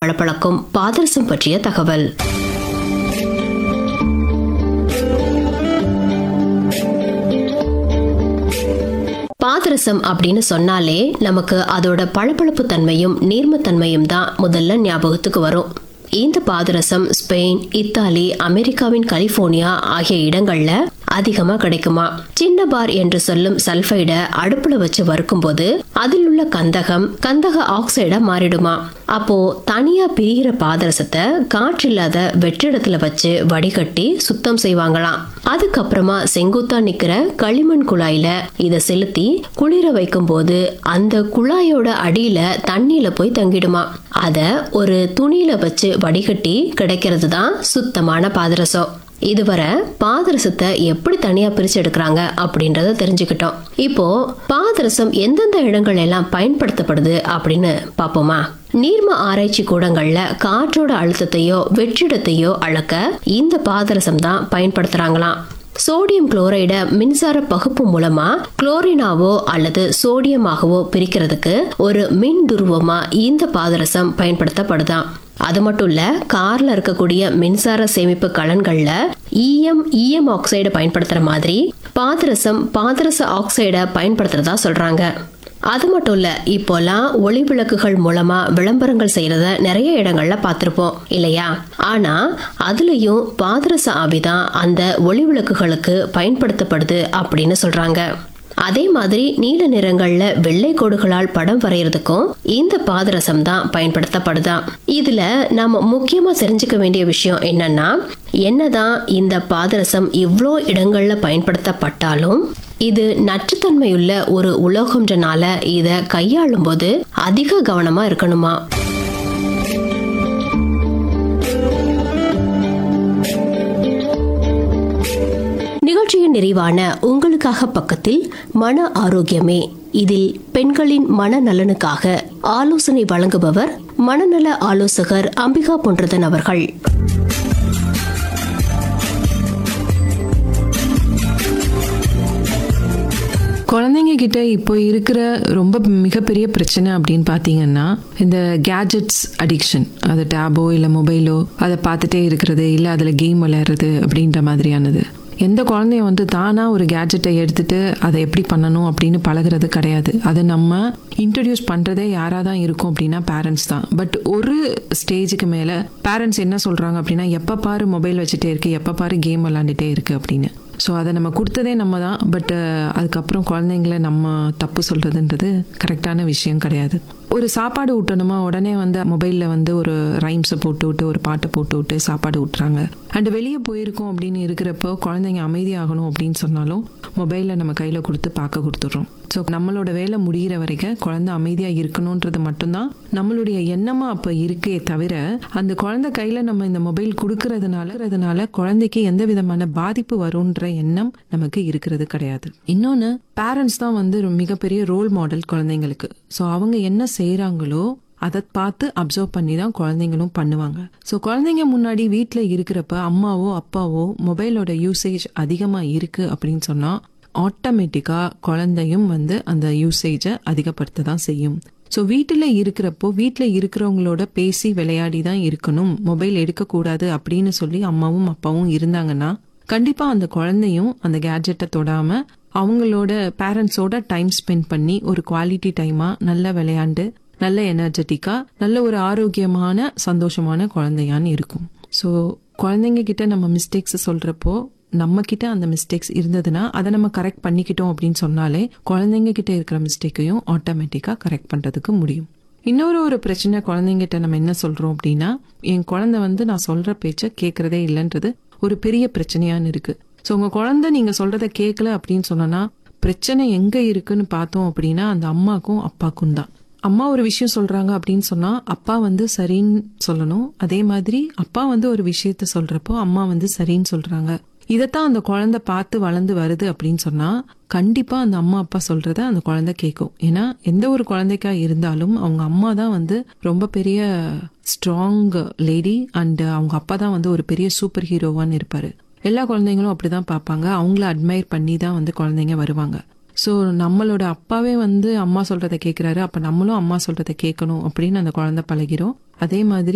பளபளக்கும் பாதரசம் பற்றிய தகவல் பாதரசம் அப்படின்னு சொன்னாலே நமக்கு அதோட பளபளப்பு தன்மையும் நீர்மத்தன்மையும் தான் முதல்ல ஞாபகத்துக்கு வரும் இந்த பாதரசம் ஸ்பெயின் இத்தாலி அமெரிக்காவின் கலிபோர்னியா ஆகிய இடங்கள்ல அதிகமா கிடைக்குமா சின்ன பார் என்று சொல்லும் சல்பைட அடுப்புல வச்சு வறுக்கும்போது அதில் உள்ள கந்தகம் கந்தக ஆக்சைடா மாறிடுமா அப்போ தனியா பிரிகிற பாதரசத்தை காற்றில்லாத வெற்றிடத்துல வச்சு வடிகட்டி சுத்தம் செய்வாங்களாம் அதுக்கப்புறமா செங்குத்தா நிக்கிற களிமண் குழாயில இத செலுத்தி குளிர வைக்கும் போது அந்த குழாயோட அடியில தண்ணியில போய் தங்கிடுமா அத ஒரு துணியில வச்சு வடிகட்டி கிடைக்கிறது தான் சுத்தமான பாதரசம் இதுவரை பாதரசத்தை எப்படி தனியா பிரிச்சு எடுக்கிறாங்க அப்படின்றத தெரிஞ்சுக்கிட்டோம் இப்போ பாதரசம் எந்தெந்த இடங்கள் எல்லாம் பயன்படுத்தப்படுது அப்படின்னு பாப்போமா நீர்ம ஆராய்ச்சி கூடங்கள்ல காற்றோட அழுத்தத்தையோ வெற்றிடத்தையோ அளக்க இந்த பாதரசம் தான் பயன்படுத்துறாங்களாம் சோடியம் குளோரைட மின்சார பகுப்பு மூலமா குளோரினாவோ அல்லது சோடியமாகவோ பிரிக்கிறதுக்கு ஒரு மின் துருவமா இந்த பாதரசம் பயன்படுத்தப்படுதாம் அது மட்டும் இல்ல கார்ல இருக்கக்கூடிய மின்சார சேமிப்பு கலன்கள்ல ஈஎம் ஈஎம் ஆக்சைடு பயன்படுத்துற மாதிரி பாதரசம் பாதரச ஆக்சைடை பயன்படுத்துறதா சொல்றாங்க அது மட்டும் இல்ல இப்போலாம் ஒளி விளக்குகள் மூலமா விளம்பரங்கள் செய்யறத நிறைய இடங்கள்ல பார்த்திருப்போம் இல்லையா ஆனா அதுலயும் பாதரச ஆவிதான் அந்த ஒளி விளக்குகளுக்கு பயன்படுத்தப்படுது அப்படின்னு சொல்றாங்க அதே மாதிரி நீல நிறங்கள்ல வெள்ளை கோடுகளால் படம் வரைகிறதுக்கும் இந்த பாதரசம் தான் பயன்படுத்தப்படுதாம் இதுல நாம முக்கியமா தெரிஞ்சுக்க வேண்டிய விஷயம் என்னன்னா என்னதான் இந்த பாதரசம் இவ்வளோ இடங்கள்ல பயன்படுத்தப்பட்டாலும் இது நச்சுத்தன்மையுள்ள ஒரு உலோகம்ன்றனால இத கையாளும் போது அதிக கவனமா இருக்கணுமா நிகழ்ச்சியின் நிறைவான உங்களுக்காக பக்கத்தில் மன ஆரோக்கியமே இதில் பெண்களின் மனநலனுக்காக ஆலோசனை வழங்குபவர் மனநல ஆலோசகர் அம்பிகா பொன்றதன் அவர்கள் குழந்தைங்க கிட்ட இப்போ இருக்கிற ரொம்ப மிகப்பெரிய பிரச்சனை அப்படின்னு பார்த்தீங்கன்னா இந்த கேஜெட்ஸ் அடிக்ஷன் அது டேபோ இல்லை மொபைலோ அதை பார்த்துட்டே இருக்கிறது இல்லை அதில் கேம் விளையாடுறது அப்படின்ற மாதிரியானது எந்த குழந்தையும் வந்து தானாக ஒரு கேஜெட்டை எடுத்துட்டு அதை எப்படி பண்ணணும் அப்படின்னு பழகுறது கிடையாது அதை நம்ம இன்ட்ரடியூஸ் பண்ணுறதே யாராக தான் இருக்கும் அப்படின்னா பேரண்ட்ஸ் தான் பட் ஒரு ஸ்டேஜுக்கு மேலே பேரண்ட்ஸ் என்ன சொல்கிறாங்க அப்படின்னா எப்போ பாரு மொபைல் வச்சுட்டே இருக்கு எப்போ பாரு கேம் விளாண்டுட்டே இருக்கு அப்படின்னு ஸோ அதை நம்ம கொடுத்ததே நம்ம தான் பட் அதுக்கப்புறம் குழந்தைங்கள நம்ம தப்பு சொல்கிறதுன்றது கரெக்டான விஷயம் கிடையாது ஒரு சாப்பாடு ஊட்டணுமா உடனே வந்து மொபைலில் வந்து ஒரு ரைம்ஸை போட்டு விட்டு ஒரு பாட்டை போட்டு விட்டு சாப்பாடு ஊட்டுறாங்க அண்ட் வெளியே போயிருக்கோம் அப்படின்னு இருக்கிறப்போ குழந்தைங்க அமைதியாகணும் அப்படின்னு சொன்னாலும் மொபைலில் நம்ம கையில் கொடுத்து பார்க்க கொடுத்துட்றோம் ஸோ நம்மளோட வேலை முடிகிற வரைக்கும் குழந்தை அமைதியாக இருக்கணுன்றது மட்டும்தான் நம்மளுடைய எண்ணமாக அப்போ இருக்கே தவிர அந்த குழந்தை கையில் நம்ம இந்த மொபைல் கொடுக்கறதுனால அதனால குழந்தைக்கு எந்த விதமான பாதிப்பு வரும்ன்ற எண்ணம் நமக்கு இருக்கிறது கிடையாது இன்னொன்று பேரண்ட்ஸ் தான் வந்து ஒரு மிகப்பெரிய ரோல் மாடல் குழந்தைங்களுக்கு ஸோ அவங்க என்ன செய்கிறாங்களோ அதை பார்த்து அப்சர்வ் பண்ணி தான் குழந்தைங்களும் பண்ணுவாங்க ஸோ குழந்தைங்க முன்னாடி வீட்டில் இருக்கிறப்ப அம்மாவோ அப்பாவோ மொபைலோட யூசேஜ் அதிகமாக இருக்கு அப்படின்னு சொன்னால் ஆட்டோமேட்டிக்காக குழந்தையும் வந்து அந்த யூசேஜை அதிகப்படுத்த தான் செய்யும் ஸோ வீட்டில் இருக்கிறப்போ வீட்டில் இருக்கிறவங்களோட பேசி விளையாடி தான் இருக்கணும் மொபைல் எடுக்கக்கூடாது அப்படின்னு சொல்லி அம்மாவும் அப்பாவும் இருந்தாங்கன்னா கண்டிப்பாக அந்த குழந்தையும் அந்த கேட்ஜெட்டை தொடாமல் அவங்களோட பேரண்ட்ஸோட டைம் ஸ்பெண்ட் பண்ணி ஒரு குவாலிட்டி டைமாக நல்லா விளையாண்டு நல்ல எனர்ஜெட்டிக்காக நல்ல ஒரு ஆரோக்கியமான சந்தோஷமான குழந்தையான்னு இருக்கும் ஸோ குழந்தைங்க கிட்ட நம்ம மிஸ்டேக்ஸ் சொல்கிறப்போ நம்ம கிட்ட அந்த மிஸ்டேக்ஸ் இருந்ததுன்னா அதை நம்ம கரெக்ட் பண்ணிக்கிட்டோம் அப்படின்னு சொன்னாலே குழந்தைங்க கிட்ட இருக்கிற மிஸ்டேக்கையும் ஆட்டோமேட்டிக்காக கரெக்ட் பண்ணுறதுக்கு முடியும் இன்னொரு ஒரு பிரச்சனை குழந்தைங்கிட்ட நம்ம என்ன சொல்றோம் அப்படின்னா என் குழந்தை வந்து நான் சொல்ற பேச்ச கேட்கறதே இல்லைன்றது ஒரு பெரிய பிரச்சனையான்னு இருக்கு ஸோ உங்க குழந்தை நீங்க சொல்றத கேட்கல அப்படின்னு சொன்னா பிரச்சனை எங்க இருக்குன்னு பார்த்தோம் அப்படின்னா அந்த அம்மாக்கும் அப்பாக்கும் தான் அம்மா ஒரு விஷயம் சொல்றாங்க அப்படின்னு சொன்னா அப்பா வந்து சரின்னு சொல்லணும் அதே மாதிரி அப்பா வந்து ஒரு விஷயத்த சொல்றப்போ அம்மா வந்து சரின்னு சொல்றாங்க இதைத்தான் அந்த குழந்தை பார்த்து வளர்ந்து வருது அப்படின்னு சொன்னா கண்டிப்பா அந்த அம்மா அப்பா சொல்றத அந்த குழந்தை கேட்கும் ஏன்னா எந்த ஒரு குழந்தைக்கா இருந்தாலும் அவங்க அம்மா தான் வந்து ரொம்ப பெரிய ஸ்ட்ராங் லேடி அண்ட் அவங்க அப்பா தான் வந்து ஒரு பெரிய சூப்பர் ஹீரோவான்னு இருப்பாரு எல்லா குழந்தைங்களும் அப்படிதான் பார்ப்பாங்க அவங்கள அட்மையர் பண்ணி தான் வந்து குழந்தைங்க வருவாங்க ஸோ நம்மளோட அப்பாவே வந்து அம்மா சொல்றத கேட்குறாரு அப்போ நம்மளும் அம்மா சொல்றத கேட்கணும் அப்படின்னு அந்த குழந்தை பழகிறோம் அதே மாதிரி